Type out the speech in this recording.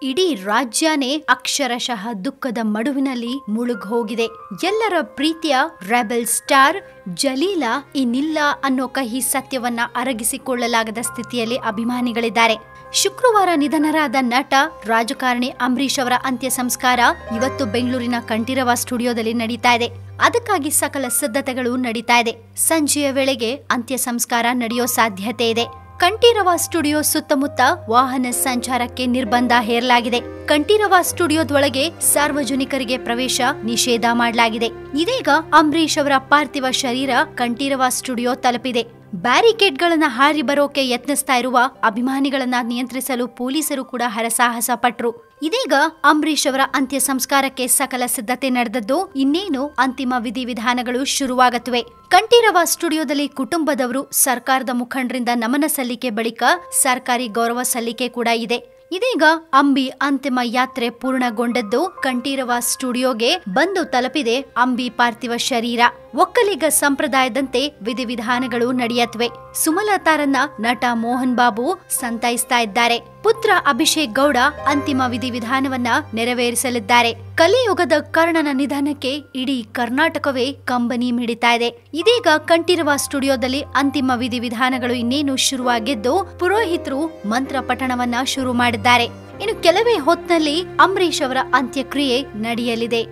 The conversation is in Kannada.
ಇಡೀ ರಾಜ್ಯನೇ ಅಕ್ಷರಶಃ ದುಃಖದ ಮಡುವಿನಲ್ಲಿ ಮುಳುಗ್ ಹೋಗಿದೆ ಎಲ್ಲರ ಪ್ರೀತಿಯ ರೆಬೆಲ್ ಸ್ಟಾರ್ ಜಲೀಲಾ ಇನ್ನಿಲ್ಲ ಅನ್ನೋ ಕಹಿ ಸತ್ಯವನ್ನ ಅರಗಿಸಿಕೊಳ್ಳಲಾಗದ ಸ್ಥಿತಿಯಲ್ಲಿ ಅಭಿಮಾನಿಗಳಿದ್ದಾರೆ ಶುಕ್ರವಾರ ನಿಧನರಾದ ನಟ ರಾಜಕಾರಣಿ ಅಂಬರೀಶ್ ಅವರ ಅಂತ್ಯ ಸಂಸ್ಕಾರ ಇವತ್ತು ಬೆಂಗಳೂರಿನ ಕಂಠೀರವ ಸ್ಟುಡಿಯೋದಲ್ಲಿ ನಡೀತಾ ಇದೆ ಅದಕ್ಕಾಗಿ ಸಕಲ ಸಿದ್ಧತೆಗಳು ನಡೀತಾ ಇದೆ ಸಂಜೆಯ ವೇಳೆಗೆ ಅಂತ್ಯ ಸಂಸ್ಕಾರ ನಡೆಯೋ ಸಾಧ್ಯತೆ ಇದೆ ಕಂಠೀರವ ಸ್ಟುಡಿಯೋ ಸುತ್ತಮುತ್ತ ವಾಹನ ಸಂಚಾರಕ್ಕೆ ನಿರ್ಬಂಧ ಹೇರಲಾಗಿದೆ ಕಂಠೀರವ ಸ್ಟುಡಿಯೋದೊಳಗೆ ಸಾರ್ವಜನಿಕರಿಗೆ ಪ್ರವೇಶ ನಿಷೇಧ ಮಾಡಲಾಗಿದೆ ಇದೀಗ ಅಂಬರೀಶ್ ಅವರ ಪಾರ್ಥಿವ ಶರೀರ ಕಂಠೀರವ ಸ್ಟುಡಿಯೋ ತಲುಪಿದೆ ಬ್ಯಾರಿಕೇಡ್ಗಳನ್ನ ಹಾರಿ ಬರೋಕೆ ಯತ್ನಿಸ್ತಾ ಇರುವ ಅಭಿಮಾನಿಗಳನ್ನ ನಿಯಂತ್ರಿಸಲು ಪೊಲೀಸರು ಕೂಡ ಹರಸಾಹಸ ಪಟ್ರು ಇದೀಗ ಅಂಬರೀಶ್ ಅವರ ಅಂತ್ಯ ಸಂಸ್ಕಾರಕ್ಕೆ ಸಕಲ ಸಿದ್ಧತೆ ನಡೆದದ್ದು ಇನ್ನೇನು ಅಂತಿಮ ವಿಧಿವಿಧಾನಗಳು ಶುರುವಾಗತ್ವೆ ಕಂಠೀರವ ಸ್ಟುಡಿಯೋದಲ್ಲಿ ಕುಟುಂಬದವರು ಸರ್ಕಾರದ ಮುಖಂಡರಿಂದ ನಮನ ಸಲ್ಲಿಕೆ ಬಳಿಕ ಸರ್ಕಾರಿ ಗೌರವ ಸಲ್ಲಿಕೆ ಕೂಡ ಇದೆ ಇದೀಗ ಅಂಬಿ ಅಂತಿಮ ಯಾತ್ರೆ ಪೂರ್ಣಗೊಂಡದ್ದು ಕಂಠೀರವ ಸ್ಟುಡಿಯೋಗೆ ಬಂದು ತಲುಪಿದೆ ಅಂಬಿ ಪಾರ್ಥಿವ ಶರೀರ ಒಕ್ಕಲಿಗ ಸಂಪ್ರದಾಯದಂತೆ ವಿಧಿವಿಧಾನಗಳು ನಡೆಯತ್ವೆ ಸುಮಲತಾರನ್ನ ನಟ ಮೋಹನ್ ಬಾಬು ಸಂತೈಸ್ತಾ ಇದ್ದಾರೆ ಪುತ್ರ ಅಭಿಷೇಕ್ ಗೌಡ ಅಂತಿಮ ವಿಧಿವಿಧಾನವನ್ನ ನೆರವೇರಿಸಲಿದ್ದಾರೆ ಕಲಿಯುಗದ ಕರ್ಣನ ನಿಧನಕ್ಕೆ ಇಡೀ ಕರ್ನಾಟಕವೇ ಕಂಬನಿ ಮಿಡಿತಾ ಇದೆ ಇದೀಗ ಕಂಠೀರವ ಸ್ಟುಡಿಯೋದಲ್ಲಿ ಅಂತಿಮ ವಿಧಿವಿಧಾನಗಳು ಇನ್ನೇನು ಶುರುವಾಗಿದ್ದು ಪುರೋಹಿತರು ಮಂತ್ರ ಪಠಣವನ್ನ ಶುರು ಮಾಡಿದ್ದಾರೆ ಇನ್ನು ಕೆಲವೇ ಹೊತ್ನಲ್ಲಿ ಅಂಬರೀಶ್ ಅವರ ಅಂತ್ಯಕ್ರಿಯೆ ನಡೆಯಲಿದೆ